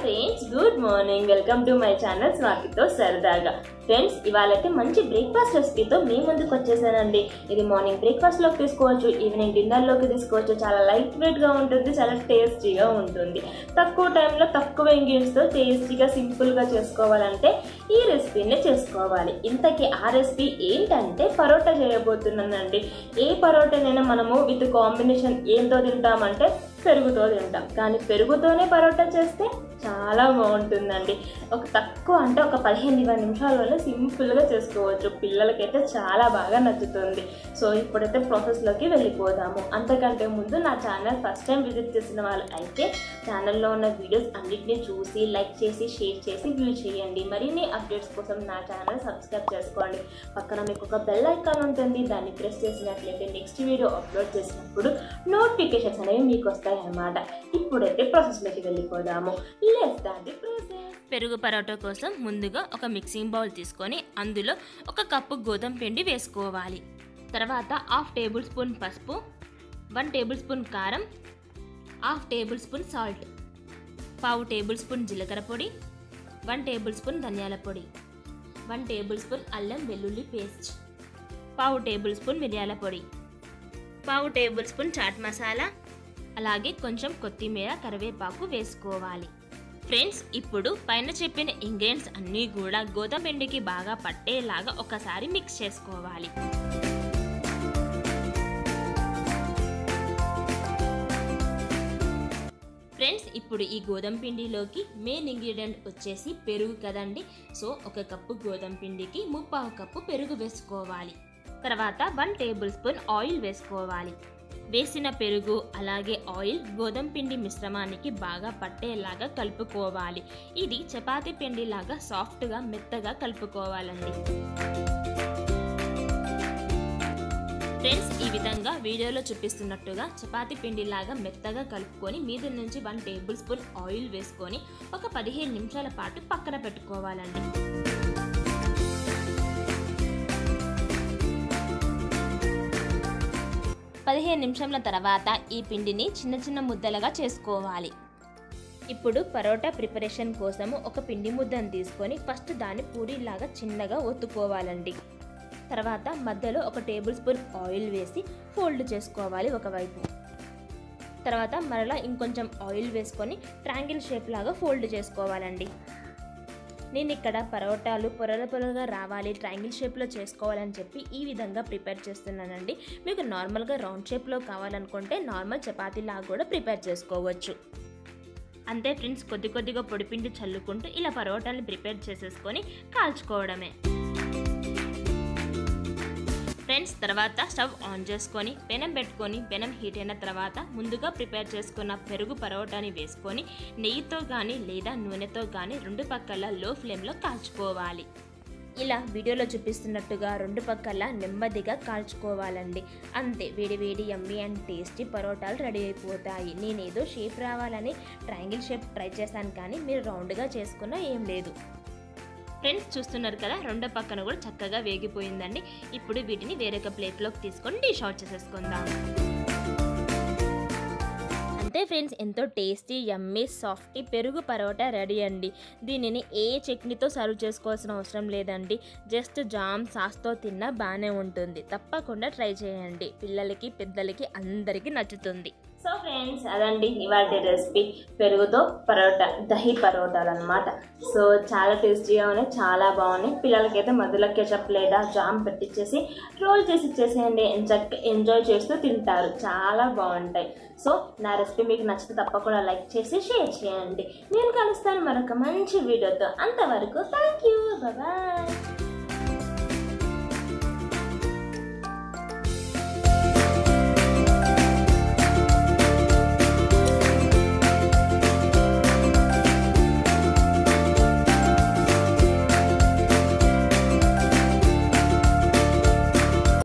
friends good morning welcome to my channel స్వాతితో సరదాగా friends ఇవాళైతే మంచి బ్రేక్ఫాస్ట్ రెసిపీతో మీ ముందుకు వచ్చేసానండి ఇది మార్నింగ్ బ్రేక్ఫాస్ట్లోకి తీసుకోవచ్చు ఈవినింగ్ డిన్నర్లోకి తీసుకోవచ్చు చాలా లైట్ వెయిట్గా ఉంటుంది చాలా టేస్టీగా ఉంటుంది తక్కువ టైంలో తక్కువ ఇంగ్రీడియంట్స్తో టేస్టీగా సింపుల్గా చేసుకోవాలంటే ఈ రెసిపీని చేసుకోవాలి ఇంతకీ ఆ రెసిపీ ఏంటంటే పరోటా చేయబోతున్నానండి ఏ పరోటానైనా మనము విత్ కాంబినేషన్ ఏంతో తింటామంటే పెరుగుతో తింటాం కానీ పెరుగుతోనే పరోటా చేస్తే చాలా బాగుంటుందండి ఒక తక్కువ అంటే ఒక పదిహేను ఇరవై నిమిషాలలో సింపుల్గా చేసుకోవచ్చు పిల్లలకైతే చాలా బాగా నచ్చుతుంది సో ఇప్పుడైతే ప్రాసెస్లోకి వెళ్ళిపోదాము అంతకంటే ముందు నా ఛానల్ ఫస్ట్ టైం విజిట్ చేసిన వాళ్ళు అయితే ఛానల్లో ఉన్న వీడియోస్ అన్నిటిని చూసి లైక్ చేసి షేర్ చేసి వ్యూ చేయండి మరిన్ని అప్డేట్స్ కోసం నా ఛానల్ సబ్స్క్రైబ్ చేసుకోండి పక్కన మీకు ఒక బెల్ ఐకాన్ ఉంటుంది దాన్ని ప్రెస్ చేసినట్లయితే నెక్స్ట్ వీడియో అప్లోడ్ చేసినప్పుడు నోటిఫికేషన్స్ అనేవి మీకు వస్తాయి అన్నమాట ఇప్పుడైతే ప్రాసెస్లోకి వెళ్ళిపోదాము లెస్ దాట్ ప్రాసెస్ పెరుగు పరోటా కోసం ముందుగా ఒక మిక్సింగ్ బౌల్ తీసుకొని అందులో ఒక కప్పు గోధుమ పిండి వేసుకోవాలి తర్వాత హాఫ్ టేబుల్ స్పూన్ పసుపు వన్ టేబుల్ స్పూన్ కారం హాఫ్ టేబుల్ స్పూన్ సాల్ట్ పావు టేబుల్ స్పూన్ జీలకర్ర పొడి వన్ టేబుల్ స్పూన్ ధనియాల పొడి వన్ టేబుల్ స్పూన్ అల్లం వెల్లుల్లి పేస్ట్ పావు టేబుల్ స్పూన్ మిరియాల పొడి పావు టేబుల్ స్పూన్ చాట్ మసాలా అలాగే కొంచెం కొత్తిమీర కరివేపాకు వేసుకోవాలి ఫ్రెండ్స్ ఇప్పుడు పైన చెప్పిన ఇంగ్రీడియంట్స్ అన్నీ కూడా గోధుమ పిండికి బాగా పట్టేలాగా ఒకసారి మిక్స్ చేసుకోవాలి ఫ్రెండ్స్ ఇప్పుడు ఈ గోధుమ పిండిలోకి మెయిన్ ఇంగ్రీడియంట్ వచ్చేసి పెరుగు కదండి సో ఒక కప్పు గోధుమ పిండికి ముప్పావు కప్పు పెరుగు వేసుకోవాలి తర్వాత వన్ టేబుల్ స్పూన్ ఆయిల్ వేసుకోవాలి వేసిన పెరుగు అలాగే ఆయిల్ గోధుమ పిండి మిశ్రమానికి బాగా పట్టేలాగా కలుపుకోవాలి ఇది చపాతీ పిండిలాగా సాఫ్ట్గా మెత్తగా కలుపుకోవాలండి ఫ్రెండ్స్ ఈ విధంగా వీడియోలో చూపిస్తున్నట్టుగా చపాతీ పిండిలాగా మెత్తగా కలుపుకొని మీద నుంచి వన్ టేబుల్ స్పూన్ ఆయిల్ వేసుకొని ఒక పదిహేను నిమిషాల పాటు పక్కన పెట్టుకోవాలండి పదిహేను నిమిషాల తర్వాత ఈ పిండిని చిన్న చిన్న ముద్దలుగా చేసుకోవాలి ఇప్పుడు పరోటా ప్రిపరేషన్ కోసము ఒక పిండి ముద్దను తీసుకొని ఫస్ట్ దాన్ని పూరీలాగా చిన్నగా ఒత్తుకోవాలండి తర్వాత మధ్యలో ఒక టేబుల్ స్పూన్ ఆయిల్ వేసి ఫోల్డ్ చేసుకోవాలి ఒకవైపు తర్వాత మరలా ఇంకొంచెం ఆయిల్ వేసుకొని ట్రాంగిల్ షేప్ లాగా ఫోల్డ్ చేసుకోవాలండి నేను ఇక్కడ పరోటాలు పొరల పొరలుగా రావాలి ట్రయాంగిల్ షేప్లో చేసుకోవాలని చెప్పి ఈ విధంగా ప్రిపేర్ చేస్తున్నానండి మీకు నార్మల్గా రౌండ్ షేప్లో కావాలనుకుంటే నార్మల్ చపాతీ లాగా కూడా ప్రిపేర్ చేసుకోవచ్చు అంతే ఫ్రెండ్స్ కొద్ది కొద్దిగా పొడిపిండి చల్లుకుంటూ ఇలా పరోటాని ప్రిపేర్ చేసేసుకొని కాల్చుకోవడమే ఫ్రెండ్స్ తర్వాత స్టవ్ ఆన్ చేసుకొని పెనం పెట్టుకొని పెనం హీట్ అయిన తర్వాత ముందుగా ప్రిపేర్ చేసుకున్న పెరుగు పరోటాని వేసుకొని నెయ్యితో కానీ లేదా నూనెతో కానీ రెండు పక్కల లో ఫ్లేమ్లో కాల్చుకోవాలి ఇలా వీడియోలో చూపిస్తున్నట్టుగా రెండు పక్కల నెమ్మదిగా కాల్చుకోవాలండి అంతే వేడి వేడి యమ్మీ అండ్ టేస్టీ పరోటాలు రెడీ అయిపోతాయి నేనేదో షేప్ రావాలని ట్రయాంగిల్ షేప్ ట్రై చేశాను కానీ మీరు రౌండ్గా చేసుకున్నా ఏం లేదు ఫ్రెండ్స్ చూస్తున్నారు కదా రెండో పక్కన కూడా చక్కగా వేగిపోయిందండి ఇప్పుడు వీటిని వేరొక ప్లేట్లోకి తీసుకొని డిష్ అవుట్ చేసేసుకుందాం అంతే ఫ్రెండ్స్ ఎంతో టేస్టీ యమ్మీ సాఫ్టీ పెరుగు పరోటా రెడీ అండి దీనిని ఏ చట్నీతో సర్వ్ చేసుకోవాల్సిన అవసరం లేదండి జస్ట్ జామ్ సాస్తో తిన్నా బాగానే ఉంటుంది తప్పకుండా ట్రై చేయండి పిల్లలకి పెద్దలకి అందరికీ నచ్చుతుంది సో ఫ్రెండ్స్ అదండి ఇవాళ రెసిపీ పెరుగుతో పరోటా దహి పరోటాలు అనమాట సో చాలా టేస్టీగా ఉన్నాయి చాలా బాగున్నాయి పిల్లలకైతే మధ్యలో కెచప్ లేదా జామ్ పెట్టించేసి రోల్ చేసి ఇచ్చేసేయండి చక్కగా ఎంజాయ్ చేస్తూ తింటారు చాలా బాగుంటాయి సో నా రెసిపీ మీకు నచ్చితే తప్పకుండా లైక్ చేసి షేర్ చేయండి నేను కలుస్తాను మరొక మంచి వీడియోతో అంతవరకు థ్యాంక్ యూ బాయ్